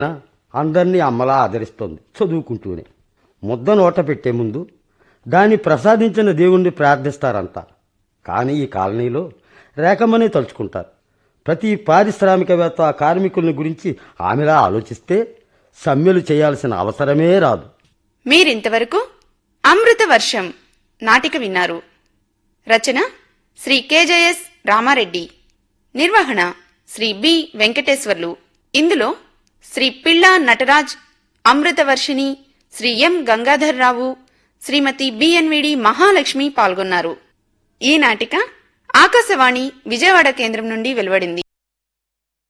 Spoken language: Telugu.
అందరినీ అమ్మలా ఆదరిస్తోంది చదువుకుంటూనే ముద్ద నోట పెట్టే ముందు దాన్ని ప్రసాదించిన దేవుణ్ణి ప్రార్థిస్తారంతా కానీ ఈ కాలనీలో రేఖమ్మనే తలుచుకుంటారు ప్రతి పారిశ్రామికవేత్త ఆ కార్మికుల్ని గురించి ఆమెలా ఆలోచిస్తే సమ్మెలు చేయాల్సిన అవసరమే రాదు మీరింతవరకు అమృత వర్షం నాటిక విన్నారు రచన శ్రీ కెజెఎస్ రామారెడ్డి నిర్వహణ శ్రీ బి వెంకటేశ్వర్లు ఇందులో శ్రీ పిళ్ళా నటరాజ్ అమృతవర్షిణి శ్రీ ఎం గంగాధర్రావు శ్రీమతి బిఎన్విడి మహాలక్ష్మి పాల్గొన్నారు ఈ నాటిక ఆకాశవాణి విజయవాడ కేంద్రం నుండి వెలువడింది